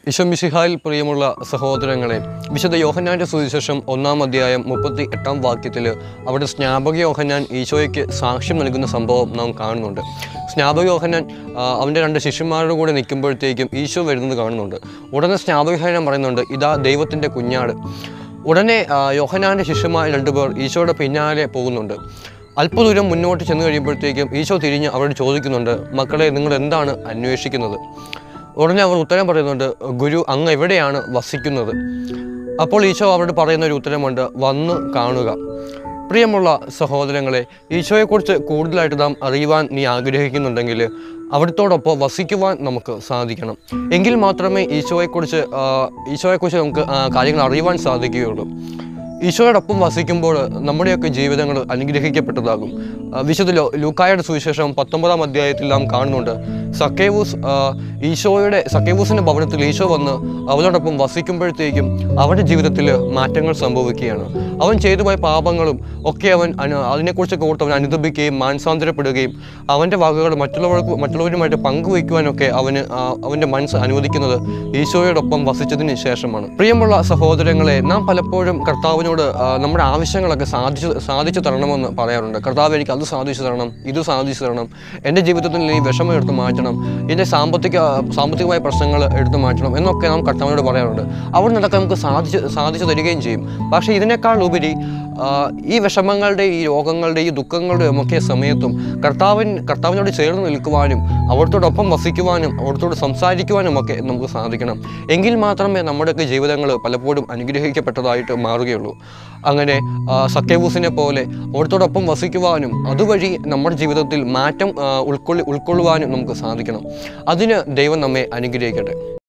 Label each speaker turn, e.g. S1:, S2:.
S1: വിശ്വമിശിഹായിൽ പ്രിയമുള്ള സഹോദരങ്ങളെ വിശുദ്ധ യോഹന്നാൻ്റെ സുവിശേഷം ഒന്നാം അധ്യായം മുപ്പത്തി എട്ടാം വാക്യത്തിൽ അവിടെ സ്നാപക യോഹന്നാൻ ഈശോയ്ക്ക് സാക്ഷ്യം നൽകുന്ന സംഭവം നാം കാണുന്നുണ്ട് സ്നാപക യോഹന്നാൻ ആ, അവൻ്റെ രണ്ട് ശിഷ്യന്മാരുടെ കൂടെ നിൽക്കുമ്പോഴത്തേക്കും ഈശോ വരുന്നത് കാണുന്നുണ്ട് ഉടനെ സ്നാപക യോഹന്നാൻ പറയുന്നുണ്ട് ഇതാ ദൈവത്തിൻ്റെ കുഞ്ഞാട് ഉടനെ ആ, യോഹന്നാൻ്റെ ശിഷ്യന്മാർ രണ്ടുപേർ ഈശോയുടെ പിന്നാലെ പോകുന്നുണ്ട് അല്പദൂരം മുന്നോട്ട് ചെന്ന് കഴിയുമ്പോഴത്തേക്കും ഈശോ തിരിഞ്ഞ് അവരോട് ചോദിക്കുന്നുണ്ട് മക്കളെ നിങ്ങൾ എന്താണ് അന്വേഷിക്കുന്നത് ഉടനെ അവർ ഉത്തരം പറയുന്നുണ്ട് ഗുരു അങ്ങ് എവിടെയാണ് വസിക്കുന്നത് അപ്പോൾ ഈശോ അവരോട് പറയുന്ന ഒരു ഉത്തരമുണ്ട് വന്ന് കാണുക പ്രിയമുള്ള സഹോദരങ്ങളെ ഈശോയെക്കുറിച്ച് കൂടുതലായിട്ട് നാം അറിയുവാൻ നീ ആഗ്രഹിക്കുന്നുണ്ടെങ്കിൽ അവിടത്തോടൊപ്പം വസിക്കുവാൻ നമുക്ക് സാധിക്കണം എങ്കിൽ മാത്രമേ ഈശോയെക്കുറിച്ച് ആ, ഈശോയെക്കുറിച്ച് നമുക്ക് ആ, കാര്യങ്ങൾ അറിയുവാൻ സാധിക്കുകയുള്ളൂ ഈശോയോടൊപ്പം വസിക്കുമ്പോൾ നമ്മുടെയൊക്കെ ജീവിതങ്ങൾ അനുഗ്രഹിക്കപ്പെട്ടതാകും ആ, വിശുദ്ധ ലോ ലൂക്കായുടെ സുവിശേഷം പത്തൊമ്പതാം അധ്യായത്തിൽ നാം കാണുന്നുണ്ട് സക്കേവൂസ് ആ, ഈശോയുടെ സക്കേവൂസിൻ്റെ ഭവനത്തിൽ ഈശോ വന്ന് അവനോടൊപ്പം വസിക്കുമ്പോഴത്തേക്കും അവൻ്റെ ജീവിതത്തിൽ മാറ്റങ്ങൾ സംഭവിക്കുകയാണ് അവൻ ചെയ്തു പോയ പാപങ്ങളും ഒക്കെ അവൻ അനു അതിനെക്കുറിച്ചൊക്കെ ഓർത്ത് അവൻ അനുദപിക്കുകയും മാനസാന്തരപ്പെടുകയും അവൻ്റെ വാക്കുകൾ മറ്റുള്ളവർക്ക് മറ്റുള്ളവരുമായിട്ട് പങ്കുവയ്ക്കുവാനൊക്കെ അവന് ആ, അവൻ്റെ മനസ്സ് അനുവദിക്കുന്നത് ഈശോയോടൊപ്പം വസിച്ചതിന് ശേഷമാണ് പ്രിയമുള്ള സഹോദരങ്ങളെ നാം പലപ്പോഴും കർത്താവിനോട് ആ, നമ്മുടെ ആവശ്യങ്ങളൊക്കെ സാധിച്ചു സാധിച്ചു തരണമെന്ന് പറയാറുണ്ട് കർത്താവ് എനിക്ക് അത് സാധിച്ചു തരണം ഇത് സാധിച്ചു തരണം എൻ്റെ ജീവിതത്തിൽ ഈ വിഷമം എടുത്ത് മാറ്റണം എൻ്റെ സാമ്പത്തിക സാമ്പത്തികമായ പ്രശ്നങ്ങൾ എടുത്ത് മാറ്റണം എന്നൊക്കെ നാം കർത്താവിനോട് പറയാറുണ്ട് അവിടെ നിന്നൊക്കെ നമുക്ക് സാധിച്ച് സാധിച്ചു തരികയും ചെയ്യും പക്ഷേ ഇതിനേക്കാൾ ഉപരി ആ, ഈ വിഷമങ്ങളുടെ ഈ രോഗങ്ങളുടെ ഈ ദുഃഖങ്ങളുടെയും ഒക്കെ സമയത്തും കർത്താവിൻ കർത്താവിനോട് ചേർന്ന് നിൽക്കുവാനും അവിടത്തോടൊപ്പം വസിക്കുവാനും അവിടത്തോട് സംസാരിക്കുവാനും ഒക്കെ നമുക്ക് സാധിക്കണം എങ്കിൽ മാത്രമേ നമ്മുടെയൊക്കെ ജീവിതങ്ങൾ പലപ്പോഴും അനുഗ്രഹിക്കപ്പെട്ടതായിട്ട് മാറുകയുള്ളൂ അങ്ങനെ ആ, സക്കേവൂസിനെ പോലെ അവിടത്തോടൊപ്പം വസിക്കുവാനും അതുവഴി നമ്മുടെ ജീവിതത്തിൽ മാറ്റം ആ, ഉൾക്കൊള്ളി ഉൾക്കൊള്ളുവാനും നമുക്ക് സാധിക്കണം അതിന് ദൈവം നമ്മെ അനുഗ്രഹിക്കട്ടെ